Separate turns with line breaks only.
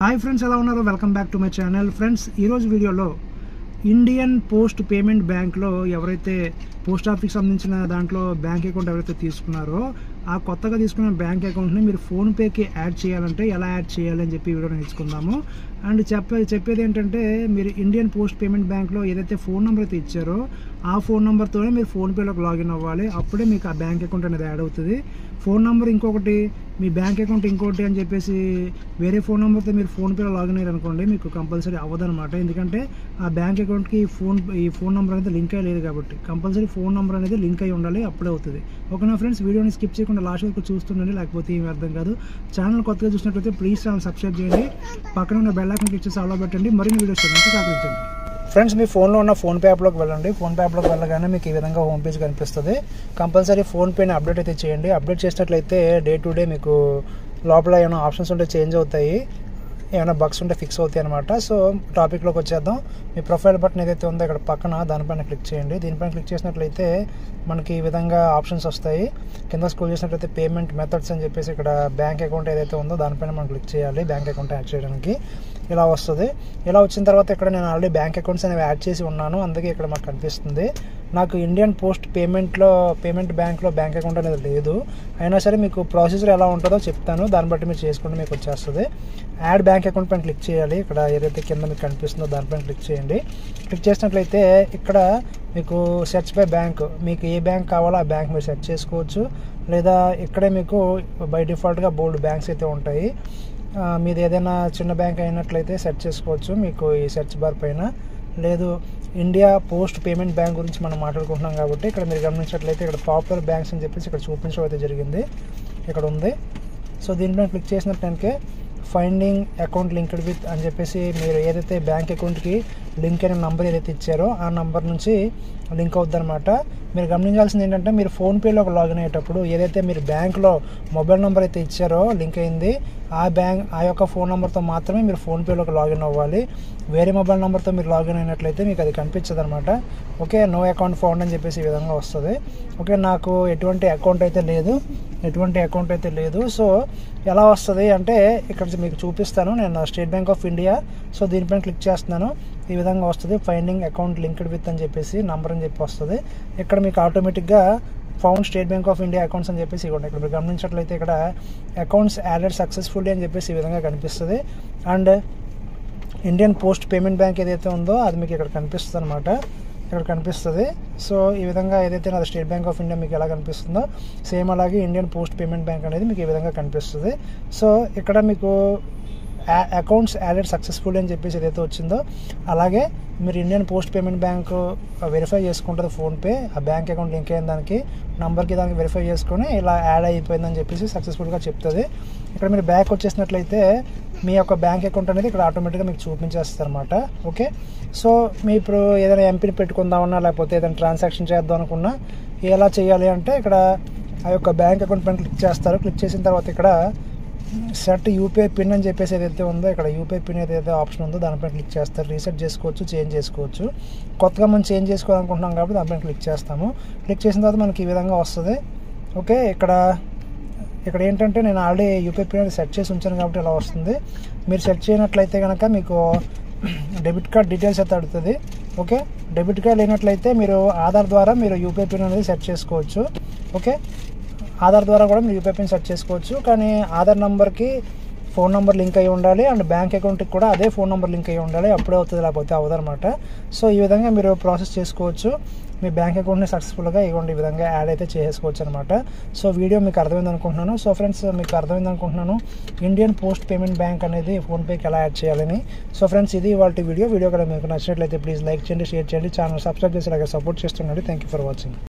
hi friends ఎలా ఉన్నారు welcome back to my channel friends ఈరోజు వీడియోలో ఇండియన్ పోస్ట్ పేమెంట్ బ్యాంక్లో ఎవరైతే పోస్ట్ ఆఫీస్ సంబంధించిన దాంట్లో బ్యాంక్ అకౌంట్ ఎవరైతే తీసుకున్నారో ఆ కొత్తగా తీసుకున్న బ్యాంక్ అకౌంట్ని మీరు ఫోన్పేకి యాడ్ చేయాలంటే ఎలా యాడ్ చేయాలి అని చెప్పి ఈ వీడియో నేర్చుకుందాము అండ్ చెప్పే చెప్పేది ఏంటంటే మీరు ఇండియన్ పోస్ట్ పేమెంట్ బ్యాంక్లో ఏదైతే ఫోన్ నెంబర్ అయితే ఇచ్చారో ఆ ఫోన్ నెంబర్తోనే మీరు ఫోన్పేలోకి లాగిన్ అవ్వాలి అప్పుడే మీకు ఆ బ్యాంక్ అకౌంట్ అనేది యాడ్ అవుతుంది ఫోన్ నెంబర్ ఇంకొకటి మీ బ్యాంక్ అకౌంట్ ఇంకోటి అని చెప్పేసి వేరే ఫోన్ నెంబర్తో మీరు ఫోన్పేలో లాగిన్ అయ్యారు అనుకోండి మీకు కంపల్సరీ అవ్వదన్నమాట ఎందుకంటే ఆ బ్యాంక్ అకౌంట్కి ఫోన్ ఈ ఫోన్ నెంబర్ అనేది లింక్ అయ్యి లేదు కాబట్టి కంపల్సరీ ఫోన్ నెంబర్ అనేది లింక్ అయి ఉండాలి అప్పుడే అవుతుంది ఓకేనా ఫ్రెండ్స్ వీడియోని స్కిప్ చేయకుండా లాస్ట్ వరకు చూస్తుండండి లేకపోతే ఏమి అర్థం కాదు ఛానల్ కొత్తగా చూసినట్లయితే ప్లీజ్ ఛానల్ సబ్స్క్రైబ్ చేయండి పక్కన ఉన్న బెల్ ఐకాన్ క్లిక్ చేసి ఆలో పెట్టండి మరిన్ని వీడియోస్ చూడండి సహకరించండి ఫ్రెండ్స్ మీ ఫోన్లో ఉన్న ఫోన్పే యాప్లోకి వెళ్ళండి ఫోన్పే యాప్లోకి వెళ్ళగానే మీకు ఈ విధంగా హోమ్ పేజ్ కనిపిస్తుంది కంపల్సరీ ఫోన్పేని అప్డేట్ అయితే చేయండి అప్డేట్ చేసినట్లయితే డే టు డే మీకు లోపల ఏమైనా ఆప్షన్స్ ఉంటే చేంజ్ అవుతాయి ఏమైనా బగ్స్ ఉంటే ఫిక్స్ అవుతాయి అనమాట సో టాపిక్లోకి వచ్చేద్దాం మీ ప్రొఫైల్ బటన్ ఏదైతే ఉందో ఇక్కడ పక్కన దానిపైన క్లిక్ చేయండి దీనిపైన క్లిక్ చేసినట్లయితే మనకి ఈ విధంగా ఆప్షన్స్ వస్తాయి కింద స్కూల్ చేసినట్లయితే పేమెంట్ మెథడ్స్ అని చెప్పేసి ఇక్కడ బ్యాంక్ అకౌంట్ ఏదైతే ఉందో దానిపైన మనం క్లిక్ చేయాలి బ్యాంక్ అకౌంట్ యాడ్ చేయడానికి ఇలా వస్తుంది ఇలా వచ్చిన తర్వాత ఇక్కడ నేను ఆల్రెడీ బ్యాంక్ అకౌంట్స్ అనేవి యాడ్ చేసి ఉన్నాను అందుకే ఇక్కడ మాకు కనిపిస్తుంది నాకు ఇండియన్ పోస్ట్ పేమెంట్లో పేమెంట్ బ్యాంక్లో బ్యాంక్ అకౌంట్ అనేది లేదు అయినా సరే మీకు ప్రాసెసర్ ఎలా ఉంటుందో చెప్తాను దాన్ని బట్టి మీరు చేసుకుంటే మీకు వచ్చేస్తుంది యాడ్ బ్యాంక్ అకౌంట్ పైన క్లిక్ చేయాలి ఇక్కడ ఏదైతే కింద మీకు కనిపిస్తుందో దానిపైన క్లిక్ చేయండి క్లిక్ చేసినట్లయితే ఇక్కడ మీకు సెర్చ్ బై బ్యాంక్ మీకు ఏ బ్యాంక్ కావాలో ఆ బ్యాంక్ మీరు సెర్చ్ చేసుకోవచ్చు లేదా ఇక్కడే మీకు బై డిఫాల్ట్గా బోల్డ్ బ్యాంక్స్ అయితే ఉంటాయి మీది ఏదైనా చిన్న బ్యాంక్ అయినట్లయితే సెర్చ్ చేసుకోవచ్చు మీకు ఈ సెర్చ్ బార్ పైన లేదు ఇండియా పోస్ట్ పేమెంట్ బ్యాంక్ గురించి మనం మాట్లాడుకుంటున్నాం కాబట్టి ఇక్కడ మీరు గమనించినట్లయితే ఇక్కడ పాపులర్ బ్యాంక్స్ అని చెప్పేసి ఇక్కడ చూపించడం అయితే జరిగింది ఇక్కడ ఉంది సో దీనిపైన క్లిక్ చేసినట్లయితే ఫైండింగ్ అకౌంట్ లింక్డ్ విత్ అని చెప్పేసి మీరు ఏదైతే బ్యాంక్ అకౌంట్కి లింక్ అయిన నంబర్ ఏదైతే ఇచ్చారో ఆ నంబర్ నుంచి లింక్ అవుద్ది అనమాట మీరు గమనించాల్సింది ఏంటంటే మీరు ఫోన్పేలోకి లాగిన్ అయ్యేటప్పుడు ఏదైతే మీరు బ్యాంక్లో మొబైల్ నెంబర్ అయితే ఇచ్చారో లింక్ అయింది ఆ బ్యాంక్ ఆ యొక్క ఫోన్ నెంబర్తో మాత్రమే మీరు ఫోన్పేలోకి లాగిన్ అవ్వాలి వేరే మొబైల్ నెంబర్తో మీరు లాగిన్ అయినట్లయితే మీకు అది కనిపించదు అనమాట ఓకే నో అకౌంట్ ఫౌండ్ అని చెప్పేసి ఈ విధంగా వస్తుంది ఓకే నాకు ఎటువంటి అకౌంట్ అయితే లేదు ఎటువంటి అకౌంట్ అయితే లేదు సో ఎలా వస్తుంది అంటే ఇక్కడ మీకు చూపిస్తాను నేను State Bank of India so దీనిపైన క్లిక్ చేస్తున్నాను ఈ విధంగా వస్తుంది ఫైండింగ్ అకౌంట్ లింక్డ్ విత్ అని చెప్పేసి నంబర్ అని చెప్పి వస్తుంది ఇక్కడ మీకు ఆటోమేటిక్గా found State Bank of India accounts అని చెప్పేసి ఇక్కడ ఇక్కడ మీరు గమనించినట్లయితే ఇక్కడ అకౌంట్స్ యాడెడ్ సక్సెస్ఫుల్లీ అని చెప్పేసి ఈ విధంగా కనిపిస్తుంది and Indian post payment bank ఏదైతే ఉందో అది మీకు ఇక్కడ కనిపిస్తుంది అనమాట ఇక్కడ కనిపిస్తుంది సో ఈ విధంగా ఏదైతే నాది స్టేట్ బ్యాంక్ ఆఫ్ ఇండియా మీకు ఎలా కనిపిస్తుందో సేమ్ అలాగే ఇండియన్ పోస్ట్ పేమెంట్ బ్యాంక్ అనేది మీకు ఈ విధంగా కనిపిస్తుంది సో ఇక్కడ మీకు అకౌంట్స్ యాడెడ్ సక్సెస్ఫుల్ అని చెప్పేసి ఏదైతే వచ్చిందో అలాగే మీరు Indian post payment bank verify చేసుకుంటుంది ఫోన్పే ఆ బ్యాంక్ అకౌంట్ లింక్ అయిన దానికి నంబర్కి దానికి వెరిఫై చేసుకొని ఇలా యాడ్ అయిపోయిందని చెప్పేసి సక్సెస్ఫుల్గా చెప్తుంది ఇక్కడ మీరు బ్యాక్ వచ్చేసినట్లయితే మీ యొక్క బ్యాంక్ అకౌంట్ అనేది ఇక్కడ ఆటోమేటిక్గా మీకు చూపించేస్తుంది అనమాట ఓకే సో మీ ఇప్పుడు ఏదైనా ఎంపీని పెట్టుకుందామన్నా లేకపోతే ఏదైనా ట్రాన్సాక్షన్ చేద్దాం అనుకున్నా ఎలా చేయాలి అంటే ఇక్కడ ఆ యొక్క బ్యాంక్ అకౌంట్ పైన క్లిక్ చేస్తారు క్లిక్ చేసిన తర్వాత ఇక్కడ సెట్ యూపీఐ పిన్ అని చెప్పేసి ఏదైతే ఉందో ఇక్కడ యూపీఐ పిన్ ఏదైతే ఆప్షన్ ఉందో దానిపైన క్లిక్ చేస్తారు రీసెట్ చేసుకోవచ్చు చేంజ్ చేసుకోవచ్చు కొత్తగా మనం చేంజ్ చేసుకోవాలనుకుంటున్నాం కాబట్టి దానిపైన క్లిక్ చేస్తాము క్లిక్ చేసిన తర్వాత మనకి ఈ విధంగా వస్తుంది ఓకే ఇక్కడ ఇక్కడ ఏంటంటే నేను ఆల్రెడీ యూపీఐ పిన్ సెట్ చేసి ఉంచాను కాబట్టి ఇలా వస్తుంది మీరు సెట్ చేయనట్లయితే కనుక మీకు డెబిట్ కార్డ్ డీటెయిల్స్ అయితే అడుగుతుంది ఓకే డెబిట్ కార్డ్ లేనట్లయితే మీరు ఆధార్ ద్వారా మీరు యూపీఐ పిన్ అనేది సెట్ చేసుకోవచ్చు ఓకే ఆధార్ ద్వారా కూడా మీరు యూపీఐ పిన్ సెట్ చేసుకోవచ్చు కానీ ఆధార్ నెంబర్కి ఫోన్ నెంబర్ లింక్ అయి ఉండాలి అండ్ బ్యాంక్ అకౌంట్కి కూడా అదే ఫోన్ నెంబర్ లింక్ అయి ఉండాలి అప్పుడే అవుతుంది లేకపోతే అవ్వదన్నమాట సో ఈ విధంగా మీరు ప్రాసెస్ చేసుకోవచ్చు మీ బ్యాంక్ అకౌంట్ని సక్సెస్ఫుల్గా ఇవ్వండి ఈ విధంగా యాడ్ అయితే చేసుకోవచ్చు అనమాట సో వీడియో మీకు అర్థమైంది అనుకుంటున్నాను సో ఫ్రెండ్స్ మీకు అర్థమైంది అనుకుంటున్నాను ఇండియన్ పోస్ట్ పేమెంట్ బ్యాంక్ అనేది ఫోన్పేకి ఎలా యాడ్ చేయాలని సో ఫ్రెండ్స్ ఇది వాళ్ళ వీడియో వీడియో కూడా మీకు నచ్చినట్లయితే ప్లీజ్ లైక్ చేయండి షేర్ చేయండి ఛానల్ సబ్స్క్రైబ్ చేసి అలాగే సపోర్ట్ చేస్తున్నాడు థ్యాంక్ యూ ఫర్ వాచింగ్